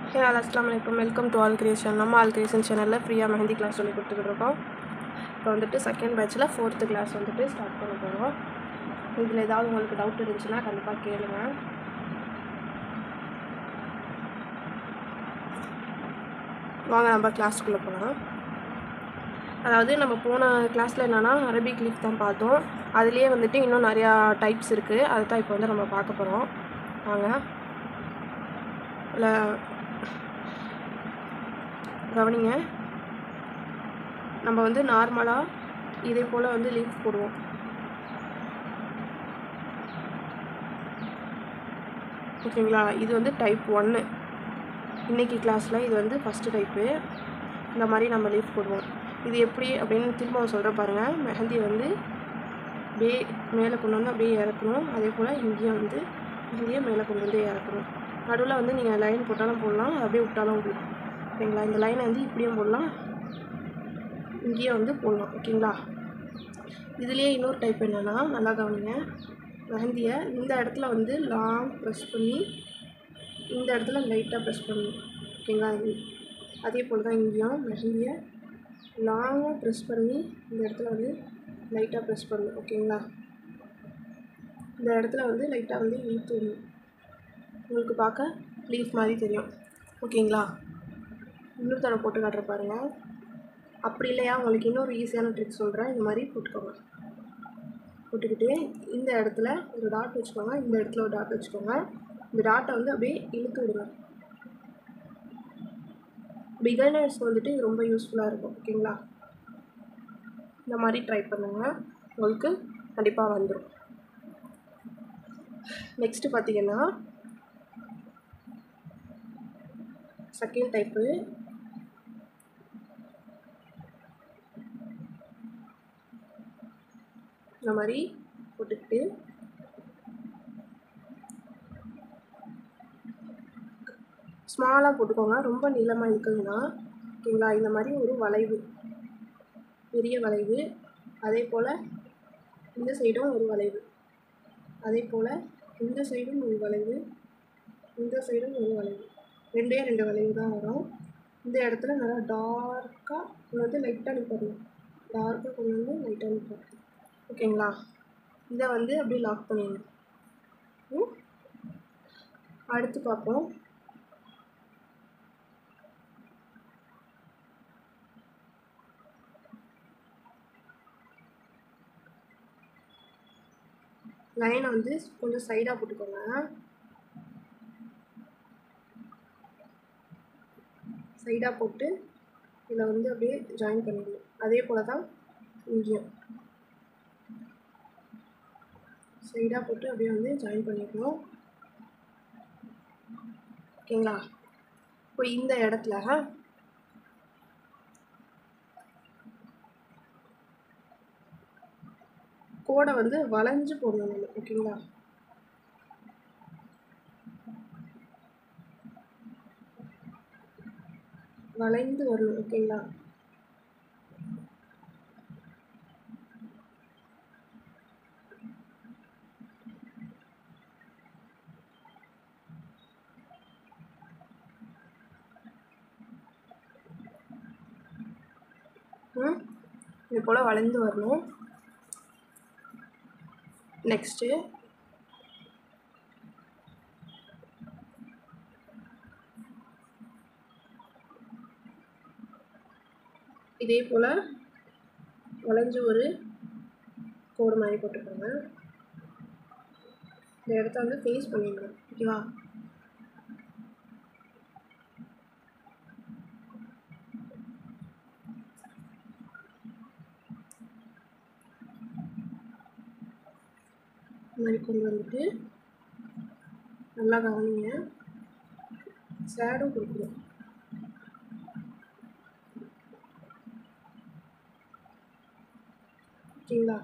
ஹே all அஸ்லாம் வலைக்கம் welcome to all creation நம்ம ஆல் கிரியேஷன் சேனலில் ஃப்ரீயாக மெஹந்தி கிளாஸ் சொல்லி கொடுத்துக்கிட்டு இருக்கோம் இப்போ வந்துட்டு செகண்ட் பேட்சில் ஃபோர்த்து கிளாஸ் வந்துட்டு ஸ்டார்ட் பண்ண போகிறோம் இதில் ஏதாவது உங்களுக்கு டவுட் இருந்துச்சுன்னா கண்டிப்பாக கேளுங்க வாங்க நம்ம கிளாஸ்க்குள்ளே போகலாம் அதாவது நம்ம போன கிளாஸில் என்னென்னா அரபிக் லீஃப் தான் பார்த்தோம் அதுலேயே வந்துட்டு இன்னும் நிறையா டைப்ஸ் இருக்குது அதை தான் இப்போ வந்து நம்ம பார்க்க போகிறோம் வாங்க இல்லை கவனிங்க நம்ம வந்து நார்மலாக இதே போல் வந்து லீஃப் போடுவோம் ஓகேங்களா இது வந்து டைப் ஒன்று இன்றைக்கி கிளாஸில் இது வந்து ஃபஸ்ட்டு டைப்பு இந்த மாதிரி நம்ம லீஃப் போடுவோம் இது எப்படி அப்படின்னு திரும்ப சொல்கிற பாருங்கள் மெஹந்தி வந்து அப்படியே மேலே கொண்டு வந்து அப்படியே இறக்கணும் அதே போல் இங்கேயும் வந்து இங்கேயும் மேலே கொண்டு வந்து இறக்கணும் நடுவில் வந்து நீங்கள் லைன் போட்டாலும் போடலாம் அப்படியே விட்டாலும் விடலாம் ஓகேங்களா இந்த லைனை வந்து இப்படியும் போடலாம் இங்கேயும் வந்து போடலாம் ஓகேங்களா இதுலேயே இன்னொரு டைப் என்னென்னா நல்லா கவனிங்க மெஹந்தியை இந்த இடத்துல வந்து லாங் ப்ரெஸ் பண்ணி இந்த இடத்துல லைட்டாக ப்ரெஸ் பண்ணணும் ஓகேங்களா இது- அதே போல் தான் இங்கேயும் மெஹந்தியை லாங்காக ப்ரெஸ் பண்ணி இந்த இடத்துல வந்து லைட்டாக ப்ரெஸ் பண்ணணும் ஓகேங்களா இந்த இடத்துல வந்து லைட்டாக வந்து இழுத்து விடணும் உங்களுக்கு பார்க்க லீஃப் மாதிரி தெரியும் ஓகேங்களா இன்னொரு தடவை போட்டு காட்டுற பாருங்க அப்படி இல்லையா உங்களுக்கு இன்னொரு ஈஸியான ட்ரிக் சொல்கிறேன் இந்த மாதிரி போட்டுக்கோங்க போட்டுக்கிட்டு இந்த இடத்துல ஒரு டாட் வச்சுக்கோங்க இந்த இடத்துல ஒரு டாட் வச்சுக்கோங்க இந்த டாட்டை வந்து அப்படியே இழுத்து விடுங்க பிகைனர்ஸ்க்கு வந்துட்டு இது ரொம்ப யூஸ்ஃபுல்லாக இருக்கும் ஓகேங்களா இந்த மாதிரி ட்ரை பண்ணுங்கள் உங்களுக்கு கண்டிப்பாக வந்துடும் நெக்ஸ்ட்டு பார்த்தீங்கன்னா செகண்ட் டைப்பு இந்த மாதிரி போட்டுக்கிட்டு ஸ்மாலாக போட்டுக்கோங்க ரொம்ப நீளமாக இருக்குதுன்னா ஓகேங்களா இந்த மாதிரி ஒரு வளைவு பெரிய வளைவு அதே போல் இந்த சைடும் ஒரு வளைவு அதே போல் இந்த சைடும் ஒரு வளைவு இந்த சைடும் ஒரு வளைவு ரெண்டே ரெண்டு வளைவு தான் வரும் இந்த இடத்துல நல்லா டார்க்காக கொண்டு வந்து லைட்டாக நிற்கணும் டார்க்காக கொண்டு வந்து லைட்டாக நிற்கணும் ஓகேங்களா இதை வந்து அப்படியே லாக் பண்ணிடணும் ம்? அடுத்து பார்ப்போம் லைனை வந்து கொஞ்சம் சைடாக போட்டுக்கோங்க சைடாக போட்டு இதில் வந்து அப்படியே ஜாயின் பண்ணிடணும் அதே போல் தான் இங்கேயும் சைடாக போட்டு அப்படியே வந்து ஜாயின் பண்ணிக்கணும் ஓகேங்களா இப்போ இந்த இடத்துல கோடை வந்து வளைஞ்சு போடணும் நம்ம ஓகேங்களா வளைந்து வரணும் ஓகேங்களா ம் இது போல் வளைந்து வரணும் நெக்ஸ்ட்டு இதே போல் வளைஞ்சு ஒரு கோடு மாதிரி போட்டுக்கோங்க இந்த இடத்த வந்து ஃபினிஷ் பண்ணிடணும் ஓகேவா இந்த மாதிரி கொண்டு வந்துட்டு நல்லா கவனிங்க ஷேடோ கொடுக்கணும் ஓகேங்களா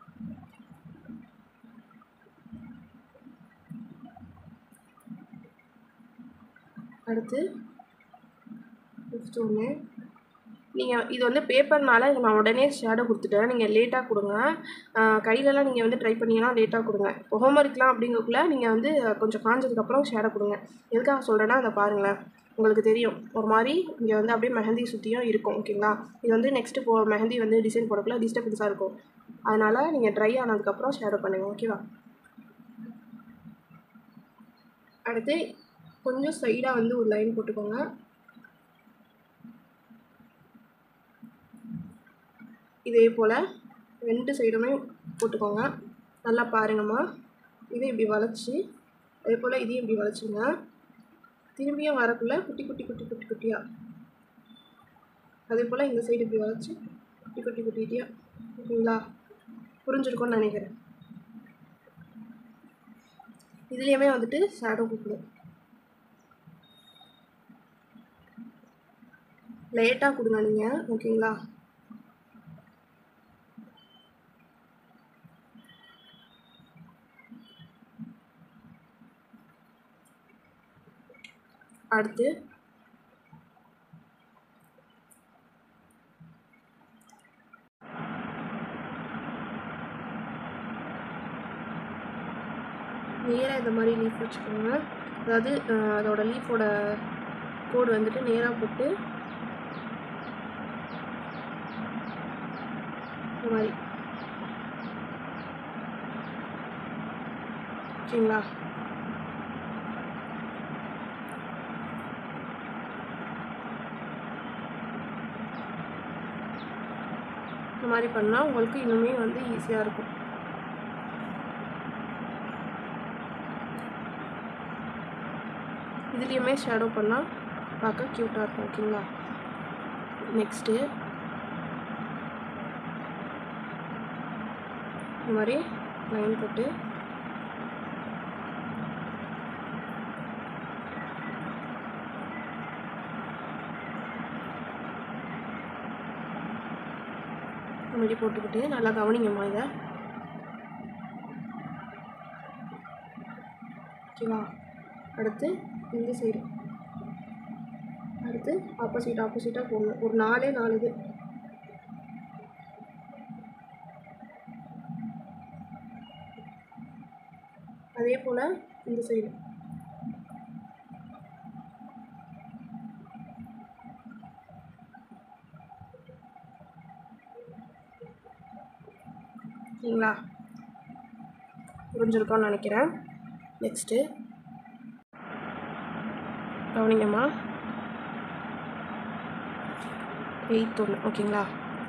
அடுத்து ஃபிஃப்த் ஒன்று நீங்கள் இது வந்து பேப்பர்னால இதை நான் உடனே ஷேடோ கொடுத்துட்டேன் நீங்கள் லேட்டாக கொடுங்க ஆஹ் கையிலலாம் நீங்கள் வந்து ட்ரை பண்ணீங்கன்னா லேட்டாக கொடுங்க இப்போ ஹோம்ஒர்க்லாம் அப்படிங்கக்குள்ள நீங்கள் வந்து கொஞ்சம் காஞ்சதுக்கப்புறம் ஷேடோ கொடுங்க எதுக்காக சொல்கிறேன்னா அதை பாருங்களேன் உங்களுக்கு தெரியும் ஒரு மாதிரி இங்கே வந்து அப்படியே மெஹந்தி சுற்றியும் இருக்கும் ஓகேங்களா இது வந்து நெக்ஸ்ட்டு போ மெஹந்தி வந்து டிசைன் போடக்குள்ள டிஸ்டர்பன்ஸாக இருக்கும் அதனால் நீங்கள் ட்ரை ஆனதுக்கப்புறம் ஷேடோ பண்ணுங்கள் ஓகேவா அடுத்து கொஞ்சம் சைடாக வந்து ஒரு லைன் போட்டுக்கோங்க இதே போல் ரெண்டு சைடுமே போட்டுக்கோங்க நல்லா பாருங்கம்மா இதை இப்படி வளைச்சி அதே போல் இதையும் இப்படி வளைச்சிங்க திரும்பியும் வரக்குள்ளே குட்டி குட்டி குட்டி குட்டி குட்டியாக அதே போல் இந்த சைடு இப்படி வளைச்சி குட்டி குட்டி குட்டி குட்டியாக ஓகேங்களா புரிஞ்சிருக்கும்னு நினைக்கிறேன் இதுலேயுமே வந்துட்டு ஷேடோ கொடுக்கணும் லேட்டாக கொடுங்க நீங்கள் ஓகேங்களா அடுத்து நேராக இந்த மாதிரி லீஃப் வச்சுக்கோங்க அதாவது அஹ், அதோட லீஃபோட கோடு வந்துட்டு நேராக போட்டு இந்த மாதிரி ஓகேங்களா இந்த மாதிரி பண்ணால் உங்களுக்கு இன்னுமே வந்து ஈஸியாக இருக்கும் இதுலேயுமே ஷேடோ பண்ணால் பார்க்க க்யூட்டாக இருக்கும் ஓகேங்களா நெக்ஸ்ட்டு இந்த மாதிரி லைன் போட்டு இந்த மாதிரி போட்டுக்கிட்டு நல்லா கவனிங்கம்மா இதை ஓகேவா அடுத்து இந்த சைடு அடுத்து ஆப்போசிட் ஆப்போசிட்டாக போடணும் ஒரு நாலே நாலு இது அதே போல் இந்த சைடு ஓகேங்களா புரிஞ்சிருக்கோன்னு நினைக்கிறேன் நெக்ஸ்ட்டு கவனிங்கம்மா எயித் ஒன்று ஓகேங்களா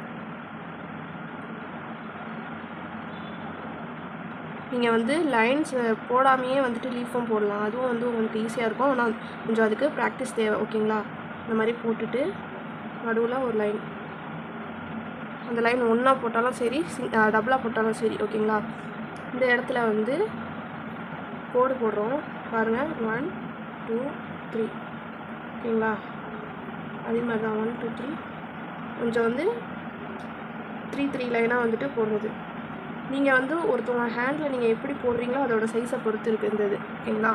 நீங்கள் வந்து லைன்ஸ் போடாமையே வந்துட்டு லீஃபும் போடலாம் அதுவும் வந்து உங்களுக்கு ஈஸியாக இருக்கும் ஆனால் கொஞ்சம் அதுக்கு ப்ராக்டிஸ் தேவை ஓகேங்களா இந்த மாதிரி போட்டுட்டு நடுவில் ஒரு லைன் அந்த லைன் ஒன்றா போட்டாலும் சரி டபுளாக போட்டாலும் சரி ஓகேங்களா இந்த இடத்துல வந்து கோடு போடுறோம் பாருங்கள் ஒன் டூ த்ரீ ஓகேங்களா அதே மாதிரி தான் ஒன் டூ த்ரீ கொஞ்சம் வந்து த்ரீ த்ரீ லைனாக வந்துட்டு போடுறது நீங்கள் வந்து ஒருத்தவங்க ஹேண்டில் நீங்கள் எப்படி போடுறீங்களோ அதோட சைஸை பொறுத்து இருக்குது இந்த இது ஓகேங்களா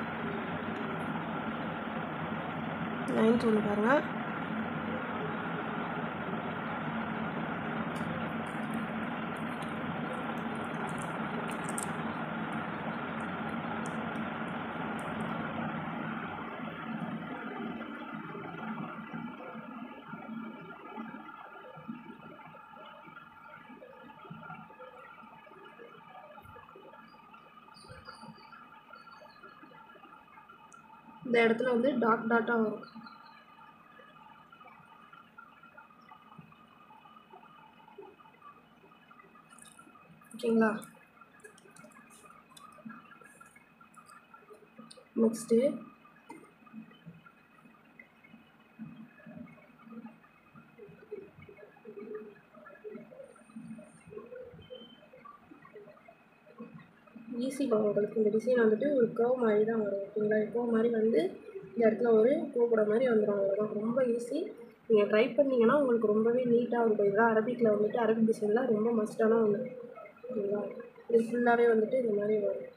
நைன்த் ஒன்று பாருங்கள் இந்த இடத்துல வந்து டாட் டாட்டாக வரும் ஓகேங்களா நெக்ஸ்ட்டு ஈஸிங்க உங்களுக்கு இந்த டிசைன் வந்துட்டு ஒரு கர்வ் மாதிரி தான் வரும் ஓகேங்களா கர்வ் மாதிரி வந்து இந்த இடத்துல ஒரு கோபுர மாதிரி வந்துடும் அவ்வளோதான் ரொம்ப ஈஸி நீங்கள் ட்ரை பண்ணீங்கன்னா உங்களுக்கு ரொம்பவே நீட்டாக இருக்கும் இதெல்லாம் அரபிக்கில் வந்துட்டு அரபிக் டிசைன்லாம் ரொம்ப மஸ்டான ஒன்று ஓகேங்களா இது ஃபுல்லாகவே வந்துட்டு இந்த மாதிரி வரும்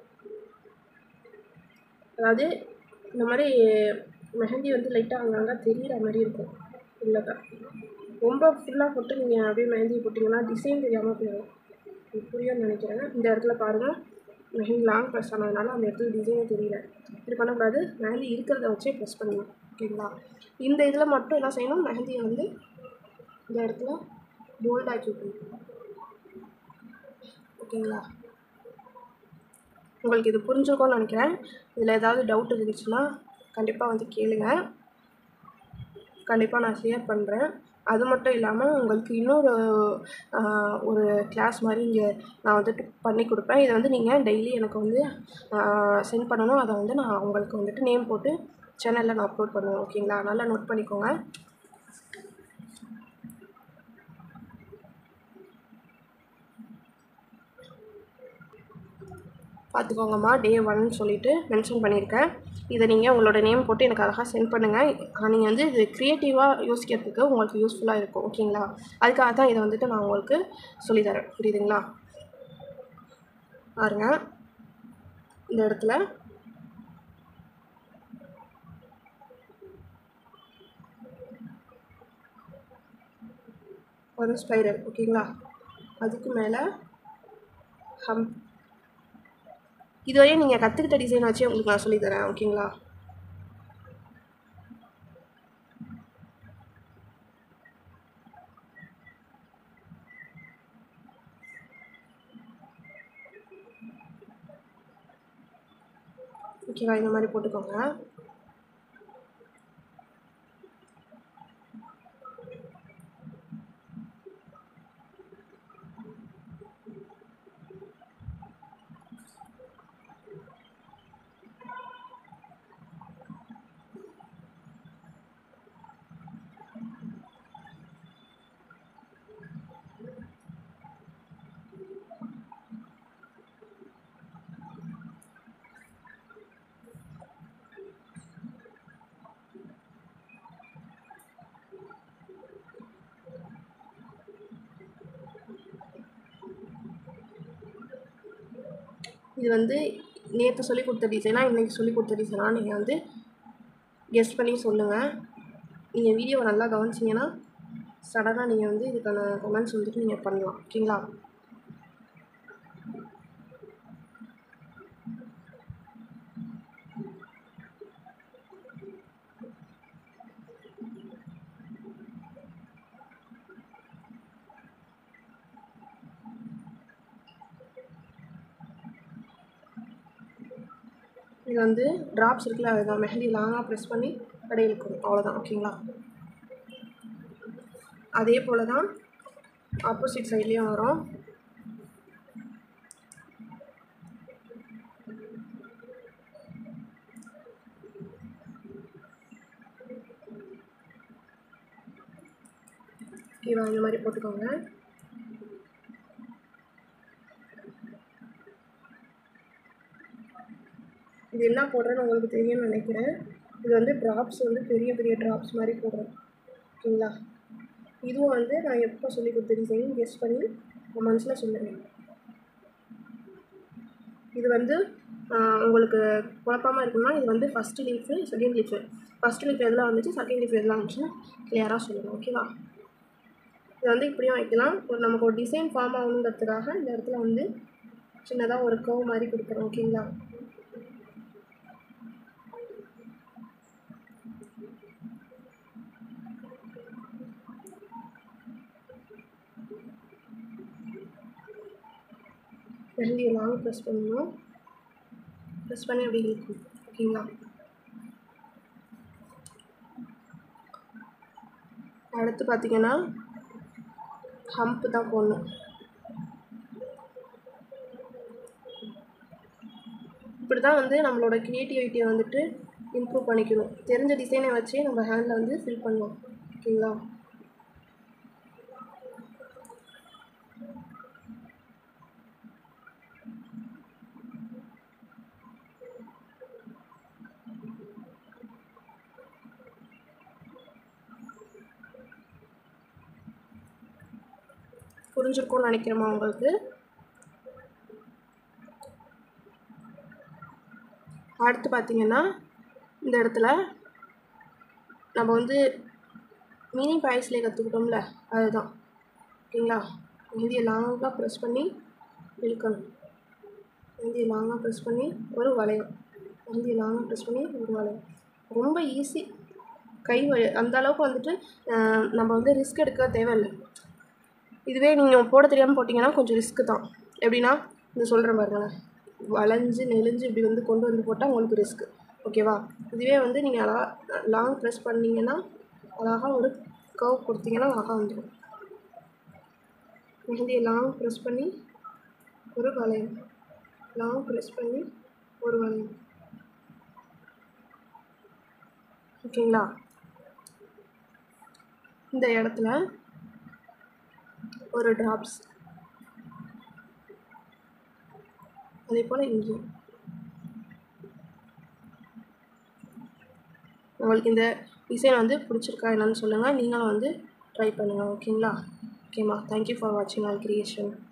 அதாவது இந்த மாதிரி மெஹந்தி வந்து லைட்டாக அங்கங்கே தெரியிற மாதிரி இருக்கும் இல்லைக்கா ரொம்ப ஃபுல்லாக போட்டு நீங்கள் அப்படியே மெஹந்தி போட்டிங்கன்னா டிசைன் தெரியாமல் போயிடும் இது புரியும்னு நினைக்கிறேன் இந்த இடத்துல பாருங்கள் மெஹந்தி லாங் ப்ரெஸ் ஆனதுனால அந்த இடத்துல டிசைனே தெரியல இது பண்ணக்கூடாது மெஹந்தி இருக்கிறத வச்சே ப்ரெஸ் பண்ணணும் ஓகேங்களா இந்த இதில் மட்டும் என்ன செய்யணும் மெஹந்தியை வந்து இந்த இடத்துல போல்டாக்கி வைக்கணும் ஓகேங்களா உங்களுக்கு இது புரிஞ்சிருக்கும்னு நினைக்கிறேன் இதில் ஏதாவது டவுட் இருந்துச்சுன்னா கண்டிப்பாக வந்து கேளுங்க கண்டிப்பாக நான் ஷேர் பண்ணுறேன் அது மட்டும் இல்லாமல் உங்களுக்கு இன்னொரு ஆஹ், ஒரு கிளாஸ் மாதிரி இங்கே நான் வந்துட்டு பண்ணி கொடுப்பேன் இதை வந்து நீங்கள் டெய்லி எனக்கு வந்து சென்ட் பண்ணணும் அதை வந்து நான் உங்களுக்கு வந்துட்டு நேம் போட்டு சேனலில் நான் அப்லோட் பண்ணுவேன் ஓகேங்களா நல்லா நோட் பண்ணிக்கோங்க பார்த்துக்கோங்கம்மா டே ஒன்னு சொல்லிட்டு மென்ஷன் பண்ணியிருக்கேன் இதை நீங்கள் உங்களோட நேம் போட்டு எனக்கு அழகாக சென்ட் பண்ணுங்கள் நீங்கள் வந்து இது க்ரியேட்டிவாக யோசிக்கிறதுக்கு உங்களுக்கு யூஸ்ஃபுல்லாக இருக்கும் ஓகேங்களா அதுக்காக தான் இதை வந்துட்டு நான் உங்களுக்கு சொல்லித்தரேன் புரியுதுங்களா பாருங்க இந்த இடத்துல ஒரு ஸ்பைரல் ஓகேங்களா அதுக்கு மேலே ஹம் இதுவரையும் நீங்கள் கற்றுக்கிட்ட டிசைன் வச்சே உங்களுக்கு நான் சொல்லித்தரேன் ஓகேங்களா ஓகேவா இந்த மாதிரி போட்டுக்கோங்க இது வந்து நேற்று சொல்லி கொடுத்த டிசைனாக இன்றைக்கி சொல்லி கொடுத்த டிசைனாக நீங்கள் வந்து கெஸ்ட் பண்ணி சொல்லுங்கள் நீங்கள் வீடியோவை நல்லா கவனிச்சிங்கன்னா சடனாக நீங்கள் வந்து இதுக்கான கமெண்ட்ஸ் வந்துட்டு நீங்கள் பண்ணலாம் ஓகேங்களா இது வந்து ட்ராப்ஸ் இருக்குல்ல அதுதான் மெஹந்தி லாங்காக ப்ரெஸ் பண்ணி அப்படியே இழுக்கணும் அவ்வளோதான் ஓகேங்களா அதே போல் தான் ஆப்போசிட் சைட்லேயும் வரும் ஓகேவா இந்த மாதிரி போட்டுக்கோங்க இது என்ன போடுறேன்னு உங்களுக்கு தெரியும்னு நினைக்கிறேன் இது வந்து ட்ராப்ஸ் வந்து பெரிய பெரிய ட்ராப்ஸ் மாதிரி போடுறேன் ஓகேங்களா இதுவும் வந்து நான் எப்போ சொல்லி கொடுத்த டிசைன் கெஸ் பண்ணி கமெண்ட்ஸில் சொல்லுங்கள் இது வந்து ஆஹ், உங்களுக்கு குழப்பமாக இருக்குன்னா இது வந்து first leaf second leaf first leaf எதில் வந்துச்சு செகண்ட் லீஃப் எதில் வந்துச்சுன்னா கிளியராக சொல்லுங்கள் ஓகேவா இது வந்து இப்படியும் வைக்கலாம் ஒரு நமக்கு ஒரு டிசைன் ஃபார்ம் ஆகணுங்கிறதுக்காக இந்த இடத்துல வந்து சின்னதாக ஒரு கர்வ் மாதிரி கொடுக்குறோம் ஓகேங்களா ரெண்டு லாங் ப்ரெஸ் பண்ணணும் ப்ரெஸ் பண்ணி அப்படி இருக்கும் ஓகேங்களா அடுத்து பார்த்தீங்கன்னா ஹம்ப் தான் போடணும் இப்படி தான் வந்து நம்மளோட க்ரியேட்டிவிட்டியை வந்துட்டு இம்ப்ரூவ் பண்ணிக்கணும் தெரிஞ்ச டிசைனை வச்சே நம்ம ஹேண்டில் வந்து ஃபில் பண்ணலாம் ஓகேங்களா புரிஞ்சிருக்கும்னு நினைக்கிறேம்மா உங்களுக்கு அடுத்து பார்த்தீங்கன்னா இந்த இடத்துல நம்ம வந்து மினி பாய்ஸ்லேயே கற்றுக்கிட்டோம்ல அதுதான் ஓகேங்களா இந்திய லாங்காக ப்ரெஸ் பண்ணி இழுக்கணும் மெஹந்தியை லாங்காக ப்ரெஸ் பண்ணி ஒரு வளையம் மெஹந்தியை லாங்காக ப்ரெஸ் பண்ணி ஒரு வளையம் ரொம்ப ஈஸி கை வலி அந்த அளவுக்கு வந்துட்டு அஹ், நம்ம வந்து ரிஸ்க் எடுக்க தேவையில்லை இதுவே நீங்கள் போட தெரியாமல் போட்டிங்கன்னா கொஞ்சம் ரிஸ்க்கு தான் எப்படின்னா இந்த சொல்கிறேன் பாருங்களேன் வளைஞ்சு நெளிஞ்சு இப்படி வந்து கொண்டு வந்து போட்டால் உங்களுக்கு ரிஸ்க்கு ஓகேவா இதுவே வந்து நீங்கள் அழகாக லாங் ப்ரெஸ் பண்ணிங்கன்னா அழகாக ஒரு கர்வ் கொடுத்தீங்கன்னா அழகாக வந்துடும் மெஹந்தியை லாங் ப்ரெஸ் பண்ணி ஒரு வளையம் லாங் ப்ரெஸ் பண்ணி ஒரு வளையம் ஓகேங்களா இந்த இடத்துல ஒரு ட்ராப்ஸ் அதே போல் இங்கேயும் உங்களுக்கு இந்த டிசைன் வந்து பிடிச்சிருக்கா என்னன்னு சொல்லுங்கள் நீங்களும் வந்து ட்ரை பண்ணுங்கள் ஓகேங்களா ஓகேம்மா தேங்க்யூ ஃபார் வாட்சிங் ஆல் கிரியேஷன்